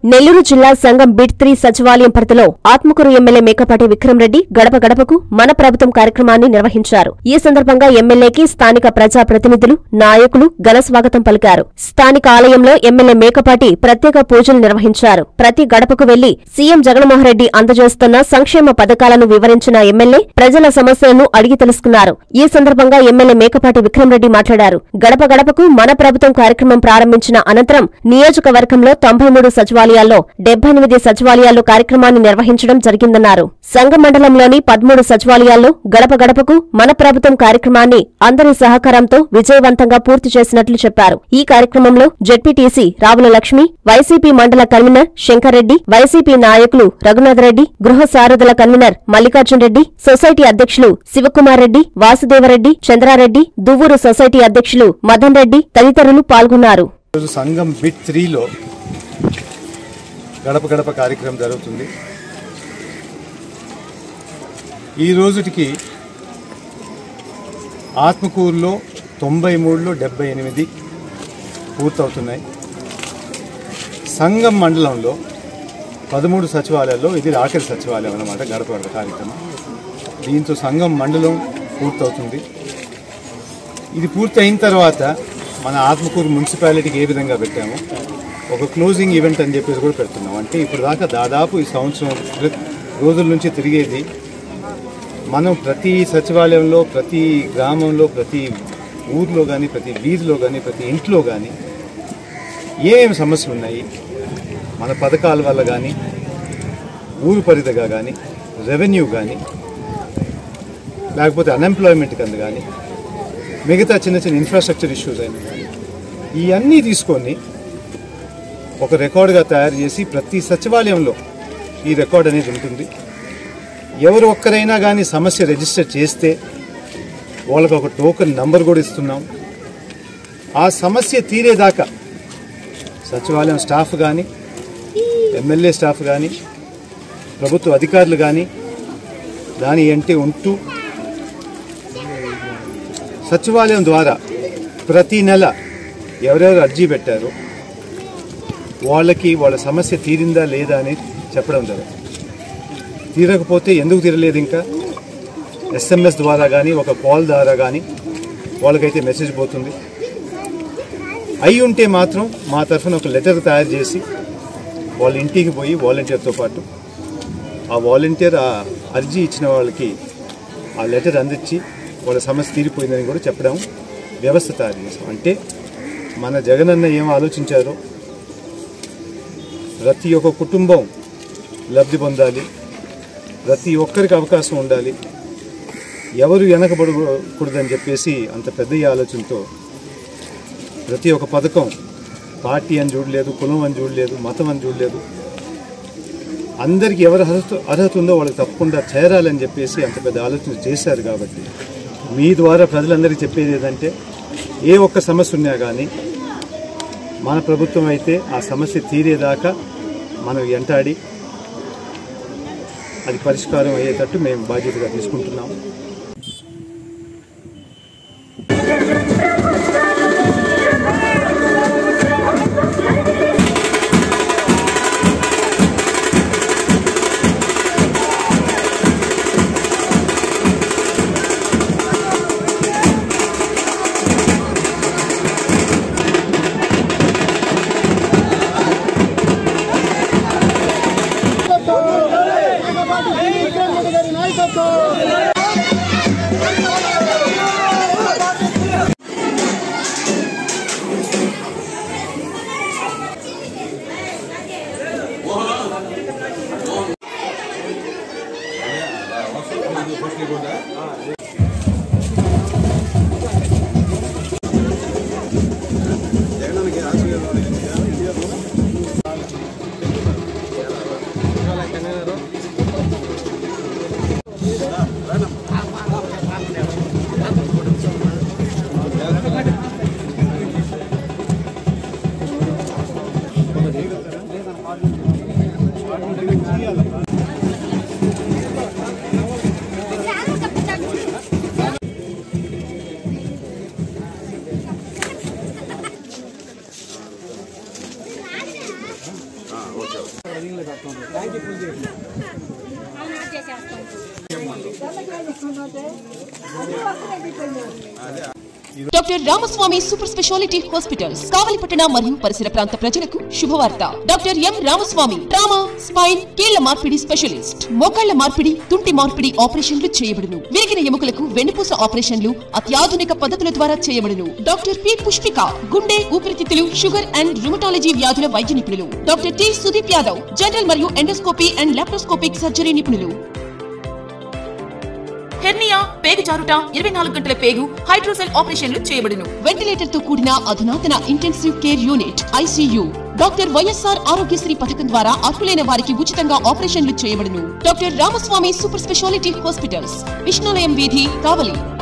నెల్లూరు జిల్లా సంఘం bid three సచివాలయం పరిధిలో ఆత్మకూరు ఎమ్మెల్యే మేకపాటి విక్రమరెడ్డి గడప గడపకు మన ప్రభుత్వం కార్యక్రమాన్ని నిర్వహించారు ఈ సందర్భంగా ఎమ్మెల్యేకి స్థానిక ప్రజా ప్రతినిధులు నాయకులు ఘన స్వాగతం పలికారు స్థానిక ఆలయంలో ఎమ్మెల్యే మేకపాటి ప్రత్యేక పూజలు నిర్వహించారు ప్రతి గడపకు వెళ్లి సీఎం జగన్మోహన్ రెడ్డి అందజేస్తున్న సంక్షేమ పథకాలను వివరించిన ఎమ్మెల్యే ప్రజల సమస్యలను అడిగి తెలుసుకున్నారు ఈ సందర్భంగా ఎమ్మెల్యే మేకపాటి విక్రమరెడ్డి మాట్లాడారు గడప గడపకు మన ప్రభుత్వం కార్యక్రమం ప్రారంభించిన అనంతరం నియోజకవర్గంలో తొంభై మూడు సచివాలయాల్లో డెబ్బై ఎనిమిది సచివాలయాల్లో కార్యక్రమాన్ని నిర్వహించడం జరిగిందన్నారు సంఘ మండలంలోని పదమూడు సచివాలయాల్లో గడప గడపకు మన ప్రభుత్వం కార్యక్రమాన్ని అందరి సహకారంతో విజయవంతంగా పూర్తి చేసినట్లు చెప్పారు ఈ కార్యక్రమంలో జెడ్పీటీసీ రావుల లక్ష్మి వైసీపీ మండల కన్వీనర్ శంకర్రెడ్డి వైసీపీ నాయకులు రఘునాథరెడ్డి గృహ సారథుల కన్వీనర్ మల్లికార్జున్ రెడ్డి సొసైటీ అధ్యక్షులు శివకుమార్ రెడ్డి వాసుదేవరెడ్డి చంద్రారెడ్డి దువ్వూరు సొసైటీ అధ్యక్షులు మదన్ రెడ్డి తదితరులు పాల్గొన్నారు ఈరోజు సంఘం బిట్ త్రీలో గడప గడప కార్యక్రమం జరుగుతుంది ఈ రోజుటికి ఆత్మకూరులో తొంభై మూడులో డెబ్బై ఎనిమిది పూర్తవుతున్నాయి సంఘం మండలంలో పదమూడు సచివాలయాల్లో ఇది ఆఖరి సచివాలయం అన్నమాట గడప గడప కార్యక్రమం దీంతో సంఘం మండలం పూర్తవుతుంది ఇది పూర్తి అయిన తర్వాత మన ఆత్మకూరు మున్సిపాలిటీకి ఏ విధంగా పెట్టామో ఒక క్లోజింగ్ ఈవెంట్ అని చెప్పేసి కూడా పెడుతున్నాం అంటే ఇప్పుడు దాకా దాదాపు ఈ సంవత్సరం క్రి- రోజుల నుంచి తిరిగేది మనం ప్రతి సచివాలయంలో ప్రతి గ్రామంలో ప్రతి ఊర్లో కానీ ప్రతి వీధిలో కానీ ప్రతి ఇంట్లో కానీ ఏమేమి సమస్యలు ఉన్నాయి మన పథకాల వల్ల కానీ ఊరు పరిధిగా కానీ రెవెన్యూ కానీ లేకపోతే అన్ఎంప్లాయ్మెంట్ కింద కానీ మిగతా చిన్న చిన్న ఇన్ఫ్రాస్ట్రక్చర్ ఇష్యూస్ అయినా కానీ ఇవన్నీ తీసుకొని ఒక రికార్డుగా తయారు చేసి ప్రతి సచివాలయంలో ఈ రికార్డ్ అనేది ఉంటుంది ఎవరు ఒక్కరైనా కానీ సమస్య రిజిస్టర్ చేస్తే వాళ్ళకు ఒక టోకెన్ నంబర్ కూడా ఇస్తున్నాం ఆ సమస్య తీరేదాకా సచివాలయం స్టాఫ్ కానీ ఎమ్మెల్యే స్టాఫ్ కానీ ప్రభుత్వ అధికారులు కానీ దాని అంటే ఉంటూ సచివాలయం ద్వారా ప్రతి నెల ఎవరెవరు అర్జీ పెట్టారో వాళ్ళకి వాళ్ళ సమస్య తీరిందా లేదా అని చెప్పడం జరుగుతుంది తీరకపోతే ఎందుకు తీరలేదు ఇంకా ఎస్ఎంఎస్ ద్వారా కానీ ఒక కాల్ ద్వారా కానీ వాళ్ళకైతే మెసేజ్ పోతుంది అయి ఉంటే మాత్రం మా తరఫున ఒక లెటర్ తయారు చేసి వాళ్ళ ఇంటికి పోయి వాలంటీర్తో పాటు ఆ వాలంటీర్ ఆ అర్జీ ఇచ్చిన వాళ్ళకి ఆ లెటర్ అందించి వాళ్ళ సమస్య తీరిపోయిందని కూడా చెప్పడం వ్యవస్థ తయారు చేసాం అంటే మన జగనన్న ఏం ఆలోచించారో ప్రతి ఒక్క కుటుంబం లబ్ధి పొందాలి ప్రతి ఒక్కరికి అవకాశం ఉండాలి ఎవరు వెనకబడకూడదని చెప్పేసి అంత పెద్ద ఈ ఆలోచనతో ప్రతి ఒక్క పథకం పార్టీ అని చూడలేదు కులం అని చూడలేదు మతం అని చూడలేదు అందరికి ఎవరు అర్హత అర్హత ఉందో వాళ్ళకి తప్పకుండా చేరాలని చెప్పేసి అంత పెద్ద ఆలోచన చేశారు కాబట్టి మీ ద్వారా ప్రజలందరికీ చెప్పేది ఏంటంటే ఏ ఒక్క సమస్య ఉన్నా కానీ మన ప్రభుత్వం అయితే ఆ సమస్య తీరేదాకా మనం వెంటాడి అది పరిష్కారం అయ్యేటట్టు మేము బాధ్యతగా తీసుకుంటున్నాం doctor Ramaswamy super speciality hospitals కావలిపట్టణ మరియు పరిసర ప్రాంత ప్రజలకు శుభవార్త doctor M Ramaswamy trauma spine కీళ్ల మార్పిడి స్పెషలిస్ట్ మోకాళ్ల మార్పిడి తుంటి మార్పిడి ఆపరేషన్లు చేయబడును విరిగిన ఎముకలకు వెన్నుపూస ఆపరేషన్లు అత్యాధునిక పద్ధతుల ద్వారా చేయబడును డాక్టర్ పి పుష్పిక గుండె ఊపిరితిత్తులు షుగర్ అండ్ రుమటాలజీ వ్యాధుల వైద్య నిపుణులు doctor T Sudeep Yadav general మరియు ఎండోస్కోపీ అండ్ లాప్రోస్కోపిక్ సర్జరీ నిపుణులు హెర్నియా పేగు జారుట ఇరవై నాలుగు గంటల పేగు హైడ్రోసెల్ ఆపరేషన్లు చేయబడును వెంటిలేటర్ తో కూడిన అధునాతన intensive care unit ICU doctor YSR Aarogyasri పథకం ద్వారా అర్హులైన వారికి ఉచితంగా ఆపరేషన్లు చేయబడును doctor Ramaswamy super speciality hospitals Vishnulayam వీధి కావలి